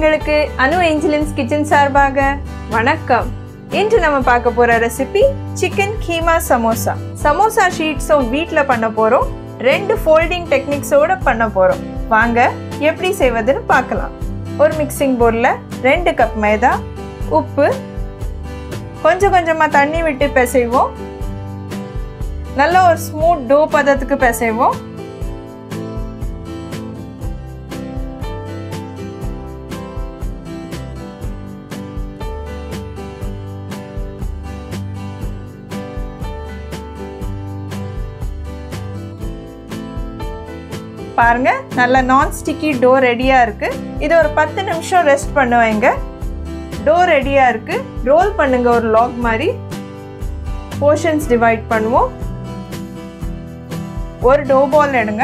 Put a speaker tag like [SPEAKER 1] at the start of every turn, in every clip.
[SPEAKER 1] நேயர்களுக்கு அனு Angeline's kitchen சார்பாக வணக்கம் இன்று நம்ம பார்க்க போற ரெசிபி சிக்கன் கீமா சமோசா சமோசா ஷீட்ஸும் வீட்டில் பண்ண போறோம் ரெண்டு ஃபோல்டிங் டெக்னிக்ஸோட பண்ண போறோம் வாங்க எப்படி செய்வதுன்னு பார்க்கலாம் ஒரு மிக்சிங் போர்டில் ரெண்டு கப் மைதா உப்பு கொஞ்சம் கொஞ்சமாக தண்ணி விட்டு பிசைவோம் நல்ல ஒரு ஸ்மூத் டோ பதத்துக்கு பிசைவோம் பாருங்க நல்ல நான் ஸ்டிக்கி டோ ரெடியாக இருக்கு இது ஒரு பத்து நிமிஷம் ரெஸ்ட் பண்ண வைங்க டோ ரெடியாக இருக்கு ரோல் பண்ணுங்க ஒரு லாக் மாதிரி போர்ஷன்ஸ் டிவைட் பண்ணுவோம் ஒரு டோ பால் எடுங்க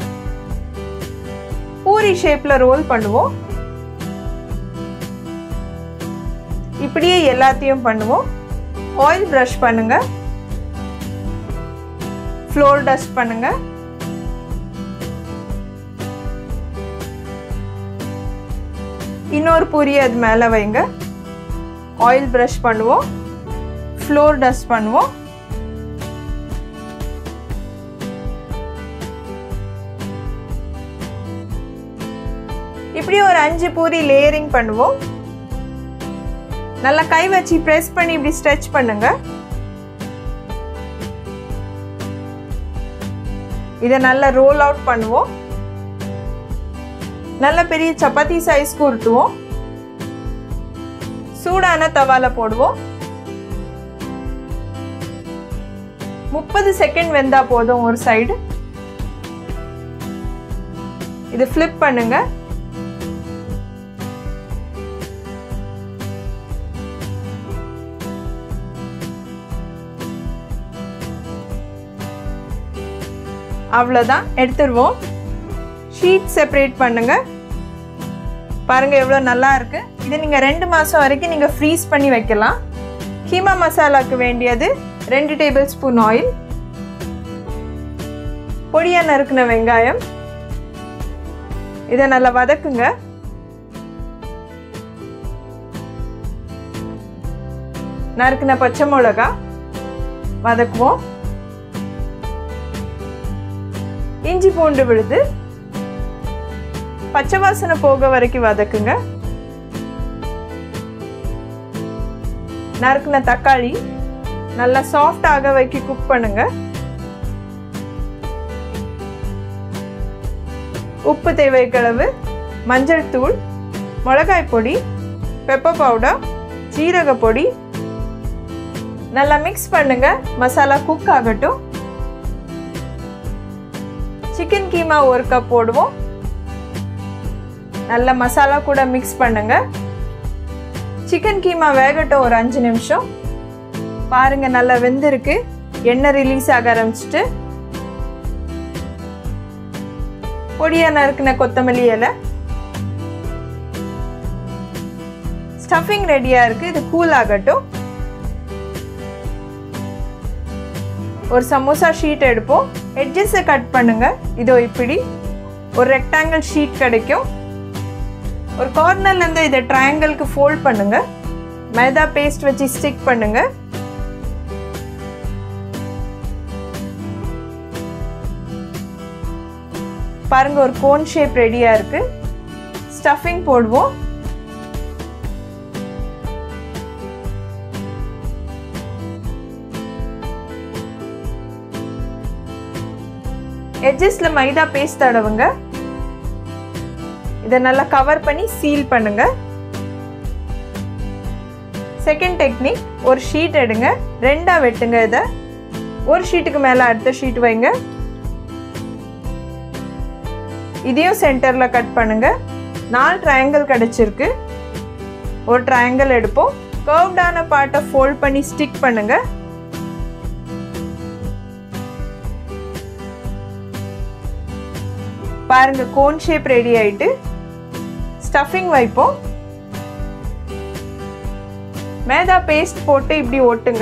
[SPEAKER 1] பூரி ஷேப்பில் ரோல் பண்ணுவோம் இப்படியே எல்லாத்தையும் பண்ணுவோம் ஆயில் ப்ரஷ் பண்ணுங்க ஃப்ளோர் டஸ்ட் பண்ணுங்க இன்னொரு பூரி அது மேலே வைங்க ஆயில் ப்ரஷ் பண்ணுவோம் ஃப்ளோர் டஸ்ட் பண்ணுவோம் இப்படி ஒரு அஞ்சு பூரி லேயரிங் பண்ணுவோம் நல்லா கை வச்சு ப்ரெஸ் பண்ணி இப்படி ஸ்ட்ரெச் பண்ணுங்க இதை நல்லா ரோல் அவுட் பண்ணுவோம் நல்ல பெரிய சப்பாத்தி சைஸ்க்கு உருட்டுவோம் சூடான தவால போடுவோம் முப்பது செகண்ட் வெந்தா போதும் ஒரு சைடு இது ஃப்ளிப் பண்ணுங்க அவ்வளோதான் எடுத்துருவோம் ஷீட் செப்பரேட் பண்ணுங்க பாருங்க எவ்வளோ நல்லா இருக்கு இது நீங்கள் ரெண்டு மாதம் வரைக்கும் நீங்கள் ஃப்ரீஸ் பண்ணி வைக்கலாம் கீமா மசாலாக்கு வேண்டியது ரெண்டு டேபிள் ஸ்பூன் ஆயில் பொடியாக நறுக்கின வெங்காயம் இதை நல்லா வதக்குங்க நறுக்கின பச்சை மிளகா வதக்குவோம் இஞ்சி பூண்டு விழுது பச்சை வாசனை போக வரைக்கும் வதக்குங்க நறுக்குன தக்காளி நல்லா சாஃப்ட் ஆக வைக்க குக் பண்ணுங்க உப்பு தேவைக்களவு மஞ்சள் தூள் மிளகாய் பொடி பெப்பர் பவுடர் ஜீரக பொடி நல்லா மிக்ஸ் பண்ணுங்க மசாலா குக் ஆகட்டும் சிக்கன் கீமா ஒரு கப் போடுவோம் நல்ல மசாலா கூட மிக்ஸ் பண்ணுங்க சிக்கன் கீமா வேகட்டும் ஒரு அஞ்சு நிமிஷம் பாருங்க நல்லா வெந்திருக்கு எண்ணெய் ரிலீஸ் ஆக ஆரம்பிச்சிட்டு பொடியா நறுக்கின கொத்தமல்லி இலை ஸ்டஃபிங் ரெடியா இருக்கு இது கூல் ஆகட்டும் ஒரு சமோசா ஷீட் எடுப்போம் எட்ஜஸை கட் பண்ணுங்க இதோ இப்படி ஒரு ரெக்டாங்கிள் ஷீட் கிடைக்கும் ஒரு கார்னர்ல இருந்து இதை ட்ரையாங்கிளுக்கு ஃபோல்ட் பண்ணுங்க மைதா பேஸ்ட் வச்சு ஸ்டிக் பண்ணுங்க பாருங்க ஒரு கோன் ஷேப் ரெடியா இருக்கு ஸ்டஃபிங் போடுவோம் எட்ஜஸ்ல மைதா பேஸ்ட் தடவுங்க இதை நல்லா கவர் பண்ணி சீல் பண்ணுங்க செகண்ட் டெக்னிக் ஒரு ஷீட் எடுங்க ரெண்டா வெட்டுங்க இதை ஒரு ஷீட்டுக்கு மேல அடுத்த ஷீட் வைங்க இதையும் சென்டர்ல கட் பண்ணுங்க நாலு ட்ரையாங்கிள் கிடைச்சிருக்கு ஒரு ட்ரையாங்கிள் எடுப்போம் கர்வ்டான பார்ட்டை ஃபோல்ட் பண்ணி ஸ்டிக் பண்ணுங்க பாருங்க கோன் ஷேப் ரெடி ஆயிட்டு ஸ்டஃபிங் வைப்போம் மேதா பேஸ்ட் போட்டு இப்படி ஒட்டுங்க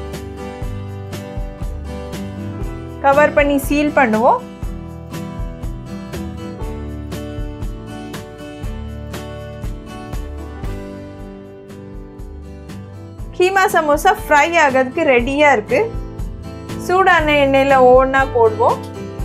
[SPEAKER 1] கவர் பண்ணி சீல் பண்ணுவோம் கீமா சமோசா ஃப்ரை ஆகிறதுக்கு ரெடியாக இருக்குது சூடான எண்ணெயில் ஒவ்வொன்றா போடுவோம்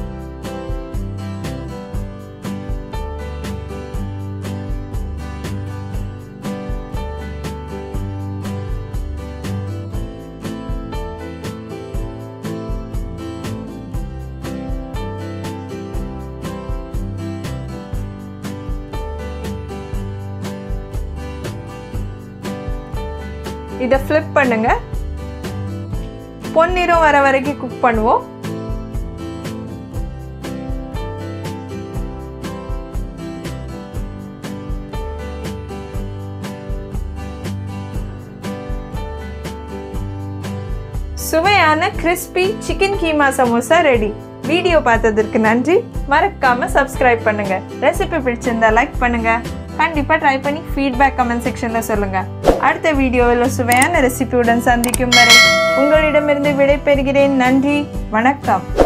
[SPEAKER 1] இதை ஃப்ளிப் பண்ணுங்க பொன்னிறம் வர வரைக்கும் குக் பண்ணுவோம் சுவையான crispy chicken keema samosa ready video பார்த்ததற்கு நன்றி மறக்காம சப்ஸ்கிரைப் பண்ணுங்க ரெசிபி பிடிச்சிருந்தா லைக் பண்ணுங்க கண்டிப்பா ட்ரை பண்ணி ஃபீட்பேக் கமெண்ட் செக்ஷன்ல சொல்லுங்க அடுத்த வீடியோவில் சுவையான ரெசிபியுடன் சந்திக்கும் வரை உங்களிடமிருந்து விடை பெறுகிறேன் நன்றி வணக்கம்